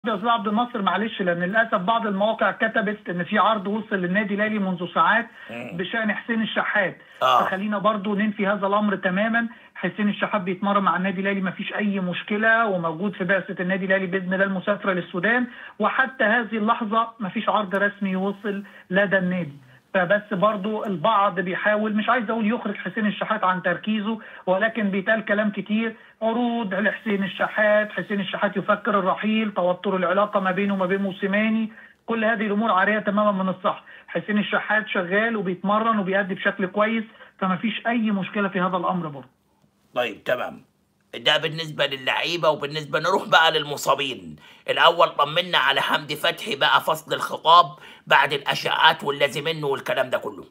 يا استاذ عبد الناصر معلش لان للاسف بعض المواقع كتبت ان في عرض وصل للنادي الاهلي منذ ساعات بشان حسين الشحات آه. فخلينا برضو ننفي هذا الامر تماما حسين الشحات بيتمرن مع النادي الاهلي ما فيش اي مشكله وموجود في بعثه النادي الاهلي باذن الله المسافره للسودان وحتى هذه اللحظه ما فيش عرض رسمي وصل لدى النادي فبس برضو البعض بيحاول مش عايز اقول يخرج حسين الشحات عن تركيزه ولكن بيتقال كلام كتير عروض لحسين الشحات حسين الشحات يفكر الرحيل توتر العلاقه ما بينه وما بين موسيماني كل هذه الامور عاريه تماما من الصح حسين الشحات شغال وبيتمرن وبيأدي بشكل كويس فما فيش اي مشكله في هذا الامر برضه طيب تمام ده بالنسبة للعيبة وبالنسبة نروح بقى للمصابين الأول طمنا على حمدي فتحي بقى فصل الخطاب بعد الأشعاعات واللازم منه والكلام ده كله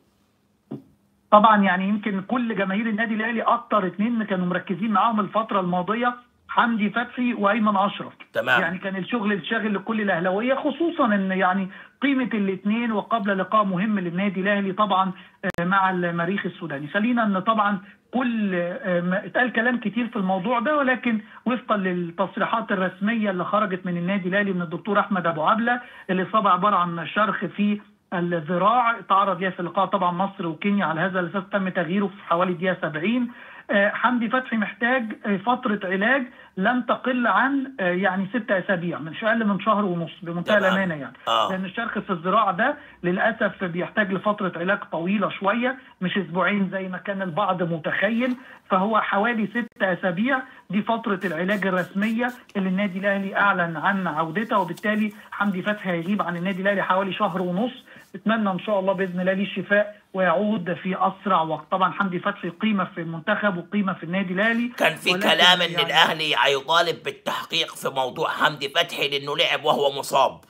طبعا يعني يمكن كل جماهير النادي الاهلي اكتر اتنين كانوا مركزين معاهم الفتره الماضيه حمدي فتحي وايمن اشرف تمام. يعني كان الشغل الشاغل لكل الاهلاويه خصوصا ان يعني قيمه الاثنين وقبل لقاء مهم للنادي الاهلي طبعا آه، مع المريخ السوداني خلينا ان طبعا كل آه، ما- اتقال كلام كتير في الموضوع ده ولكن وفقا للتصريحات الرسميه اللي خرجت من النادي الاهلي من الدكتور احمد ابو عبله الاصابه عباره عن شرخ في الذراع تعرض ليها في لقاء طبعا مصر وكينيا على هذا الاساس تم تغييره في حوالي دقيقه 70 آه، حمدي فتحي محتاج آه، فتره علاج لن تقل عن آه، يعني ستة اسابيع مش اقل من شهر ونص بمنتهى تمام. الامانه يعني آه. لان الشرخ في الذراع ده للاسف بيحتاج لفتره علاج طويله شويه مش اسبوعين زي ما كان البعض متخيل فهو حوالي ست اسابيع دي فتره العلاج الرسميه اللي النادي الاهلي اعلن عن عودتها وبالتالي حمدي فتحي هيغيب عن النادي الاهلي حوالي شهر ونص اتمنى ان شاء الله باذن الله ليه الشفاء ويعود في اسرع وقت طبعا حمدي فتحي قيمه في المنتخب وقيمه في النادي الاهلي كان في ولكن كلام إن يعني- الأهلي هيطالب بالتحقيق في موضوع حمدي فتحي لأنه لعب وهو مصاب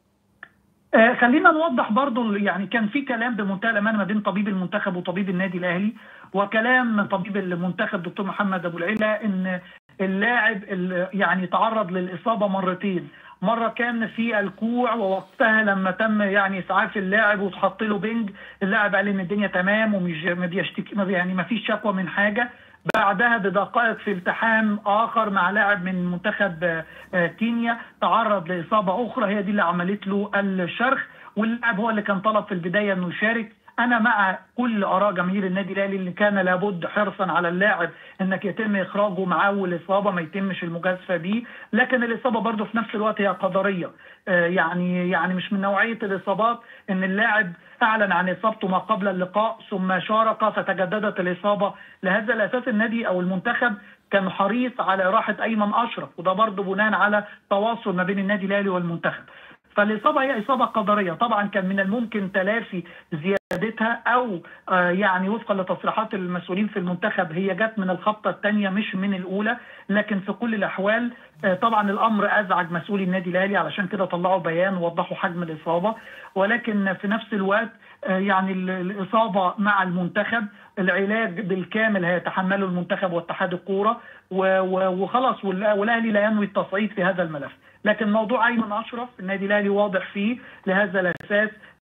آه، خلينا نوضح برضو يعني كان في كلام بمنتهى الامانه ما بين طبيب المنتخب وطبيب النادي الاهلي وكلام من طبيب المنتخب دكتور محمد ابو العلا ان اللاعب ال- يعني تعرض للاصابه مرتين مره كان في الكوع ووقتها لما تم يعني اسعاف اللاعب وتحط له بنج اللاعب قال ان الدنيا تمام ومش ما بيشتكي ما بي- يعني ما فيش شكوى من حاجه بعدها بدقائق في التحام اخر مع لاعب من منتخب آه، آه، كينيا تعرض لاصابه اخرى هي دي اللي عملت له الشرخ واللاعب هو اللي كان طلب في البدايه انه يشارك انا مع كل اراء جماهير النادي الاهلي اللي كان لابد حرصا على اللاعب انك يتم اخراجه مع اول اصابه ما يتمش المجازفه بيه لكن الاصابه برضه في نفس الوقت هي قدريه آه، يعني يعني مش من نوعيه الاصابات ان اللاعب اعلن عن اصابته ما قبل اللقاء ثم شارك فتجددت الاصابه لهذا الاساس النادي او المنتخب كان حريص على راحه ايمن اشرف وده برضه بناء على تواصل ما بين النادي الاهلي والمنتخب فالاصابه هي اصابه قدريه طبعا كان من الممكن تلافي زيادتها او آه، يعني وفقا لتصريحات المسؤولين في المنتخب هي جت من الخبطه الثانيه مش من الاولى لكن في كل الاحوال آه، طبعا الامر ازعج مسؤولي النادي الاهلي علشان كده طلعوا بيان ووضحوا حجم الاصابه ولكن في نفس الوقت آه، يعني ال- الاصابه مع المنتخب العلاج بالكامل هيتحمله المنتخب واتحاد الكوره و- و- وخلاص والأ- والاهلي لا ينوي التصعيد في هذا الملف لكن موضوع ايمن اشرف النادي الاهلي واضح فيه لهذا الاساس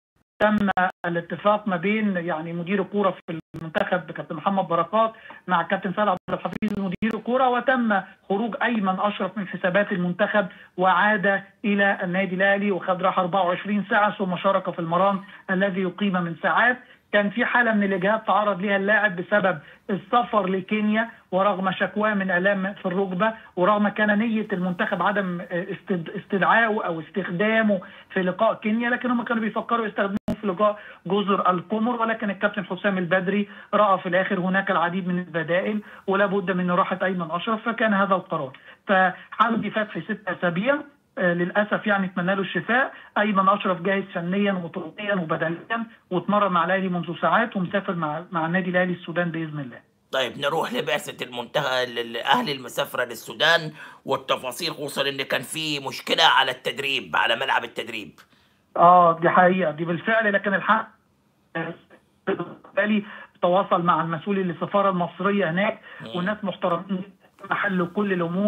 تم الاتفاق ما بين يعني مدير الكوره في المنتخب كابتن محمد بركات مع كابتن سيد عبد الحفيظ مدير الكوره وتم خروج ايمن اشرف من حسابات المنتخب وعاد الى النادي الاهلي وخد راحه 24 ساعه ثم شارك في المران الذي يقيم من ساعات كان في حاله من الاجهاد تعرض ليها اللاعب بسبب السفر لكينيا ورغم شكواه من الام في الركبه ورغم كان نيه المنتخب عدم استد- استدعائه او استخدامه في لقاء كينيا لكن هم كانوا بيفكروا يستخدموه في لقاء جزر القمر ولكن الكابتن حسام البدري راى في الاخر هناك العديد من البدائل ولا بد من راحه ايمن اشرف فكان هذا القرار فحمدي فتحي ست اسابيع آه، للاسف يعني اتمنى له الشفاء ايمن اشرف جاهز فنيا وطبيا وبدنيا واتمرن مع الاهلي منذ ساعات ومسافر مع مع النادي الاهلي السودان باذن الله طيب نروح لبعثة المنتخب الأهل المسافرة للسودان والتفاصيل خصوصا إن كان في مشكلة على التدريب على ملعب التدريب اه دي حقيقه دي بالفعل لكن الحق بالتالي تواصل مع المسؤول السفاره المصريه هناك والناس محترمين حلوا كل الامور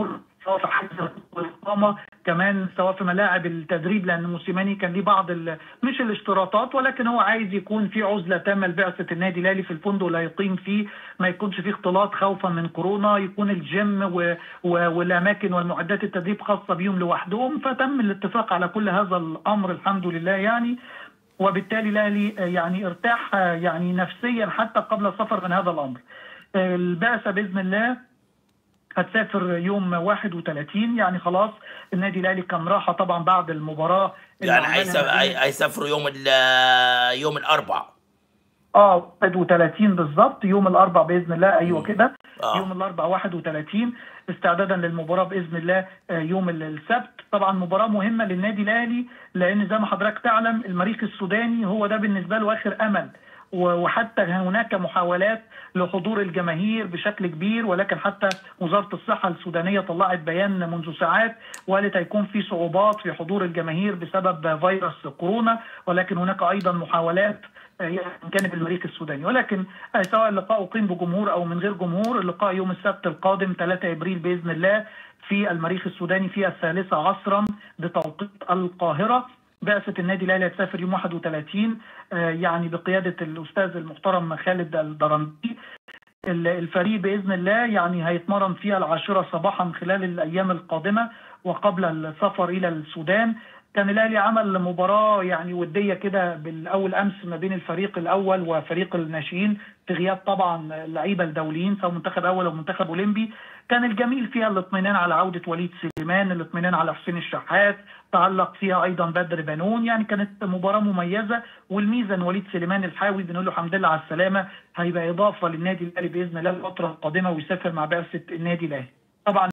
سواء في حجز الاقامه كمان سواء في ملاعب التدريب لان موسيماني كان ليه بعض ال... مش الاشتراطات ولكن هو عايز يكون في عزله تامه لبعثه النادي الاهلي في الفندق اللي هيقيم فيه ما يكونش فيه اختلاط خوفا من كورونا يكون الجيم و... و... والاماكن والمعدات التدريب خاصه بيهم لوحدهم فتم الاتفاق على كل هذا الامر الحمد لله يعني وبالتالي الاهلي يعني ارتاح يعني نفسيا حتى قبل السفر من هذا الامر. البعثه باذن الله هتسافر يوم 31 يعني خلاص النادي الاهلي كان راحه طبعا بعد المباراه اللي يعني عملها هيسا- ما بين- هي- هيسافروا يوم ال- يوم الاربعاء اه 31 بالظبط يوم الاربعاء باذن الله ايوه مم. كده اه يوم الاربعاء 31 استعدادا للمباراه باذن الله آه، يوم ال- السبت طبعا مباراه مهمه للنادي الاهلي لان زي ما حضرتك تعلم المريخ السوداني هو ده بالنسبه له اخر امل و- وحتى هناك محاولات لحضور الجماهير بشكل كبير ولكن حتى وزاره الصحه السودانيه طلعت بيان منذ ساعات وقالت هيكون في صعوبات في حضور الجماهير بسبب فيروس كورونا ولكن هناك ايضا محاولات آه، يعني من جانب المريخ السوداني ولكن آه، سواء اللقاء أقيم بجمهور أو من غير جمهور اللقاء يوم السبت القادم 3 إبريل بإذن الله في المريخ السوداني في الثالثة عصرا بتوقيت القاهرة بعثة النادي الأهلي هتسافر يوم 31 آه، يعني بقيادة الأستاذ المحترم خالد الدرندي ال- الفريق باذن الله يعني هيتمرن فيها العاشره صباحا خلال الايام القادمه وقبل السفر الى السودان كان الاهلي عمل مباراه يعني وديه كده بالاول امس ما بين الفريق الاول وفريق الناشئين في غياب طبعا اللعيبه الدوليين سواء منتخب اول او منتخب اولمبي كان الجميل فيها الاطمئنان على عوده وليد سليمان الاطمئنان على حسين الشحات تعلق فيها ايضا بدر بنون يعني كانت مباراه مميزه والميزه ان وليد سليمان الحاوي بنقول له الحمد لله على السلامه هيبقى اضافه للنادي الاهلي باذن الله الفتره القادمه ويسافر مع بعثه النادي الاهلي طبعا